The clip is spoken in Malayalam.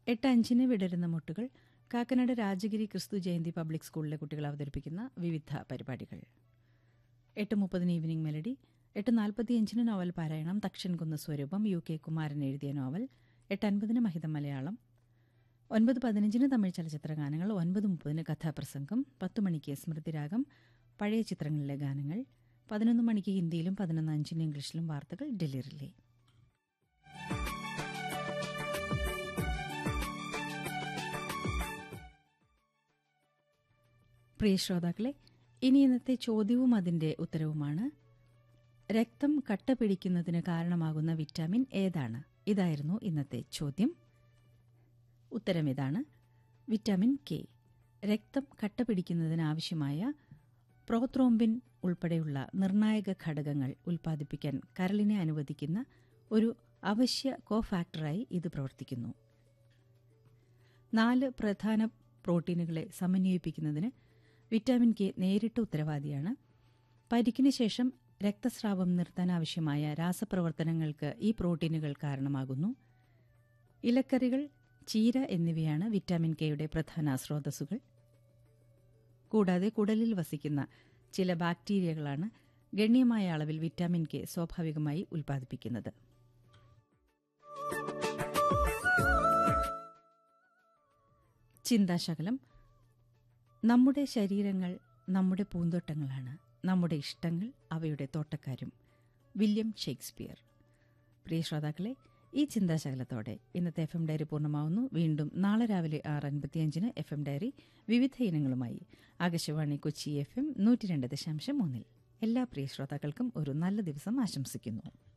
എട്ട് അഞ്ചിന് വിടരുന്ന മുട്ടുകൾ കാക്കനാട് രാജഗിരി ക്രിസ്തു ജയന്തി പബ്ലിക് സ്കൂളിലെ കുട്ടികൾ അവതരിപ്പിക്കുന്ന വിവിധ പരിപാടികൾ എട്ട് മുപ്പതിന് ഈവനിംഗ് മെലഡി എട്ട് നാൽപ്പത്തിയഞ്ചിന് നോവൽ പാരായണം തക്ഷൻകുന്ന് സ്വരൂപം യു കെ കുമാരൻ എഴുതിയ നോവൽ എട്ട് അൻപതിന് മഹിതം മലയാളം ഒൻപത് പതിനഞ്ചിന് തമിഴ് ചലച്ചിത്ര ഗാനങ്ങൾ ഒൻപത് മുപ്പതിന് കഥാപ്രസംഗം പത്ത് മണിക്ക് സ്മൃതിരാഗം പഴയ ചിത്രങ്ങളിലെ ഗാനങ്ങൾ പതിനൊന്ന് മണിക്ക് ഹിന്ദിയിലും പതിനൊന്ന് അഞ്ചിന് ഇംഗ്ലീഷിലും വാർത്തകൾ ഡൽഹി റിലേ പ്രിയ ശ്രോതാക്കളെ ഇനി ഇന്നത്തെ ചോദ്യവും അതിന്റെ ഉത്തരവുമാണ് രക്തം കട്ട പിടിക്കുന്നതിന് കാരണമാകുന്ന വിറ്റാമിൻ ഏതാണ് ഇതായിരുന്നു ഇന്നത്തെ ചോദ്യം ഉത്തരം ഇതാണ് വിറ്റാമിൻ കെ രക്തം കട്ട പിടിക്കുന്നതിന് ആവശ്യമായ പ്രോത്രോംബിൻ ഉൾപ്പെടെയുള്ള നിർണായക ഘടകങ്ങൾ ഉൽപ്പാദിപ്പിക്കാൻ കരളിനെ അനുവദിക്കുന്ന ഒരു അവശ്യ കോഫാക്ടറായി ഇത് പ്രവർത്തിക്കുന്നു നാല് പ്രധാന പ്രോട്ടീനുകളെ സമന്വയിപ്പിക്കുന്നതിന് വിറ്റാമിൻ കെ നേരിട്ട് ഉത്തരവാദിയാണ് പരിക്കിന് ശേഷം രക്തസ്രാവം നിർത്താൻ ആവശ്യമായ രാസപ്രവർത്തനങ്ങൾക്ക് ഈ പ്രോട്ടീനുകൾ കാരണമാകുന്നു ഇലക്കറികൾ ചീര എന്നിവയാണ് വിറ്റാമിൻ കെയുടെ പ്രധാന സ്രോതസ്സുകൾ കൂടാതെ കുടലിൽ വസിക്കുന്ന ചില ബാക്ടീരിയകളാണ് ഗണ്യമായ അളവിൽ വിറ്റാമിൻ കെ സ്വാഭാവികമായി ഉൽപ്പാദിപ്പിക്കുന്നത് ചിന്താശകലം നമ്മുടെ ശരീരങ്ങൾ നമ്മുടെ പൂന്തോട്ടങ്ങളാണ് നമ്മുടെ ഇഷ്ടങ്ങൾ അവയുടെ തോട്ടക്കാരും വില്യം ഷേക്സ്പിയർ പ്രിയ ശ്രോതാക്കളെ ഈ ചിന്താശകലത്തോടെ ഇന്നത്തെ എഫ് എം ഡയറി പൂർണ്ണമാവുന്നു വീണ്ടും നാളെ രാവിലെ ആറ് അൻപത്തിയഞ്ചിന് എഫ് എം ഡയറി വിവിധ ഇനങ്ങളുമായി ആകാശവാണി കൊച്ചി എഫ് എം നൂറ്റി രണ്ട് ദശാംശം മൂന്നിൽ എല്ലാ പ്രിയ ശ്രോതാക്കൾക്കും ഒരു നല്ല ദിവസം ആശംസിക്കുന്നു